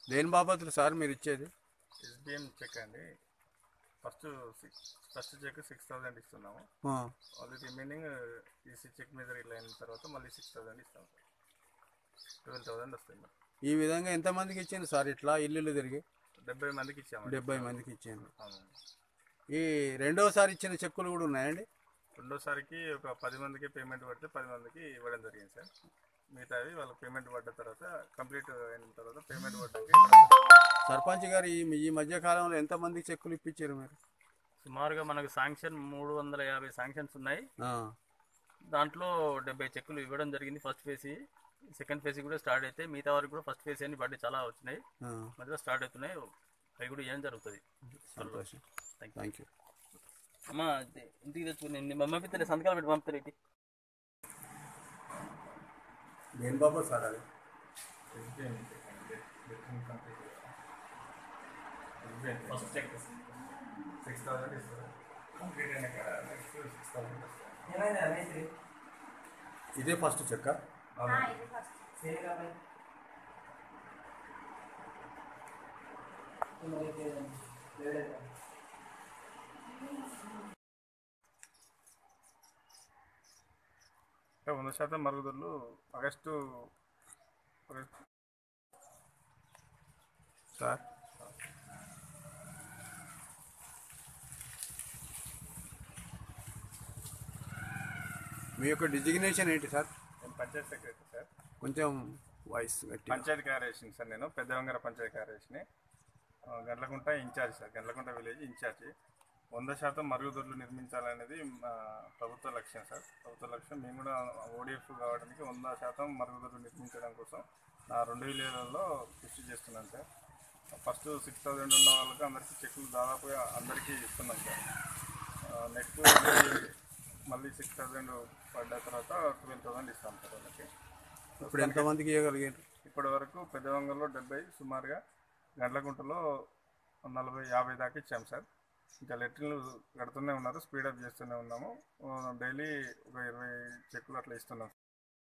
దేని బాబతులు సార్ మీరు ఇచ్చేది ఎస్బిఎం చెక్ అండి first six first check six thousand ఇస్తున్నాము ఆ, మళ్ళీ రిమైనింగ్ ఈసీ చెక్ మీద రిల్ అయిన తర్వాత మళ్ళీ సిక్స్ థౌసండ్ ఇస్తాం సార్ ట్వెల్వ్ థౌసండ్ వస్తాయి మరి ఈ విధంగా ఎంతమందికి ఇచ్చింది సార్ ఇట్లా ఇల్లు తిరిగి డెబ్బై మందికి ఇచ్చాము డెబ్బై మందికి ఇచ్చింది అవునండి ఈ రెండోసారి ఇచ్చిన చెక్కులు కూడా ఉన్నాయండి రెండోసారికి ఒక పది మందికి పేమెంట్ పడితే పది మందికి ఇవ్వడం జరిగింది సార్ మిగతావి వాళ్ళకి పేమెంట్ పడ్డ తర్వాత కంప్లీట్ అయిన తర్వాత పేమెంట్ పడ్డాక ఇవ్వడం జరిగింది. సర్పంచ్ గారు ఈ ఈ మధ్య కాలంలో ఎంతమందికి చెక్కులు ఇప్పించారు మీరు సుమారుగా మనకు శాంక్షన్ మూడు వందల యాభై శాంక్షన్స్ ఉన్నాయి ఆ, దాంట్లో డెబ్బై చెక్కులు ఇవ్వడం జరిగింది ఫస్ట్ ఫేజ్ సెకండ్ ఫేజ్ కూడా స్టార్ట్ అయితే మిగతా వరకు కూడా ఫస్ట్ ఫేజ్ అని బట్టి చాలా వచ్చినాయి ఆ, మధ్యలో స్టార్ట్ అవుతున్నాయి అవి కూడా ఏం జరుగుతుంది సంతోషం థ్యాంక్ యూ అమ్మ ఇది ఇంటికి తెచ్చుకుని నేను పంపిస్తే సంతకాలు పెట్టి పంపుతారు ఇటు దేని బాబు సార్ అది SBM check అండి. Between complete చేయాలి. SBM check. First check six thousand ఇస్తారు కంప్లీట్ అయిన నెక్స్ట్ సిక్స్ థౌసండ్ వస్తాయి ఇదే ఫస్ట్ చెక్క అంటే వంద శాతం మరుగుదొడ్లు ఆగస్టు ఆగస్టు సార్ మీ యొక్క డిజిగ్నేషన్ ఏంటి సార్ నేను పంచాయత్ సెక్రటరీ సార్ కొంచెం వాయిస్ గట్టి పంచాయతీ కార్యదర్శిని సార్ నేను పెద్దవంగర పంచాయతీ కార్యదర్శిని ఆ, Gandlakunta in charge sir Gandlakunta village in charge వంద శాతం మరుగుదొడ్లు నిర్మించాలనేది మా ప్రభుత్వ లక్ష్యం సార్ ప్రభుత్వ లక్ష్యం మేము కూడా ఓడిఎఫ్ కావడానికి వంద శాతం మరుగుదొడ్లు నిర్మించడం కోసం నా రెండు విలేజ్లలో కృషి చేస్తున్నాను సార్ ఫస్ట్ సిక్స్ థౌజండ్ ఉన్న వాళ్ళకి అందరికీ చెక్కులు దాదాపుగా అందరికీ ఇస్తున్నాం సార్ నెక్స్ట్ మళ్ళీ సిక్స్ థౌజండ్ పడ్డ తర్వాత ట్వెల్వ్ థౌసండ్ ఇస్తాం సార్ వాళ్ళకి ఇప్పుడు ఎంతమందికి ఇవ్వగలిగారు ఇప్పటి వరకు పెద్దవంగంలో డెబ్బై సుమారుగా గంటలగుంటలో నలభై యాభై దాకా ఇచ్చాం సార్ ఇంకా లెట్రిన్లు కడుతూనే ఉన్నారు స్పీడప్ చేస్తూనే ఉన్నాము డైలీ ఒక ఇరవై చెక్కులు అట్లా ఇస్తున్నాం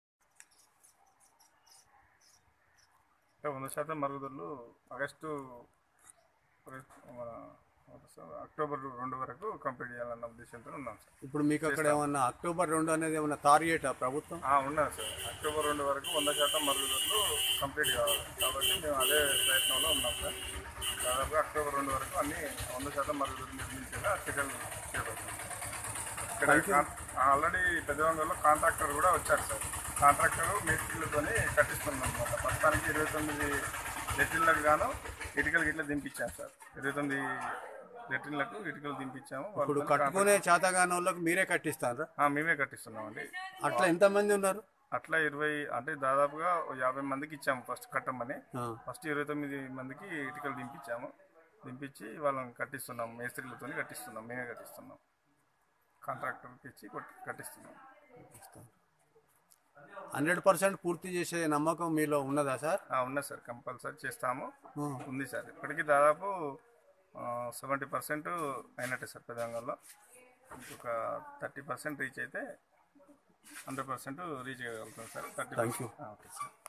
అంటే వంద శాతం మరుగుదొడ్లు ఆగస్టు ఆగస్టు మన అక్టోబర్ రెండు వరకు కంప్లీట్ చేయాలన్న ఉద్దేశంతో ఉన్నాం సార్ ఇప్పుడు మీకు అక్కడ ఏమన్నా అక్టోబర్ రెండు అనేది ఏమన్నా టార్గెటా ప్రభుత్వం ఆ, ఉన్నది సార్ అక్టోబర్ రెండు వరకు వంద శాతం మరుగుదొడ్లు కంప్లీట్ కావాలి కాబట్టి మేము అదే ప్రయత్నంలో ఉన్నాం సార్ దాదాపుగా అక్టోబర్ రెండు వరకు అన్ని వంద శాతం మరుగుదొడ్లు నిర్మించేలా చర్యలు చేపడతాం ఇక్కడ కాన్- ఆల్రెడీ పెద్దవంగంలో కాంట్రాక్టర్ కూడా వచ్చారు సార్ కాంట్రాక్టర్ మేస్త్రీలతో కట్టిస్తున్నాం అనమాట ప్రస్తుతానికి ఇరవై తొమ్మిది లెట్రిన్లకు గాను ఇటుకలు గిట్ల దింపించాం సార్ ఇరవై తొమ్మిది లెట్రిన్లకు ఇటుకలు దింపించాము ఇప్పుడు వాళ్ళతో కట్టుకునే చేతగాని వాళ్ళకి మీరే కట్టిస్తారా ఆ, మేమే కట్టిస్తున్నామండి అట్లా ఎంతమంది ఉన్నారు అట్లా ఇరవై అంటే దాదాపుగా ఓ యాభై మందికి ఇచ్చాము ఫస్ట్ కట్టమని ఆ, ఫస్ట్ ఇరవై తొమ్మిది మందికి ఇటుకలు దింపించాము దింపించి వాళ్ళని కట్టిస్తున్నాం మేస్త్రీలతో కట్టిస్తున్నాం మేమే కట్టిస్తున్నాం కాంట్రాక్టర్కి ఇచ్చి కొట్టి- కట్టిస్తున్నాం హండ్రెడ్ పర్సెంట్ పూర్తి చేసే నమ్మకం మీలో ఉన్నదా సార్ ఆ, ఉన్నది సార్ కంపల్సరీ చేస్తాము ఆ, ఉంది సార్ ఇప్పటికీ దాదాపు సెవెంటీ పర్సెంట్ అయినట్టే సార్ పెదంగంలో ఇంకొక థర్టీ పర్సెంట్ రీచ్ అయితే హండ్రెడ్ పర్సెంట్ రీచ్ చేయగలుగుతాం sir thirty Thank you. Okay sir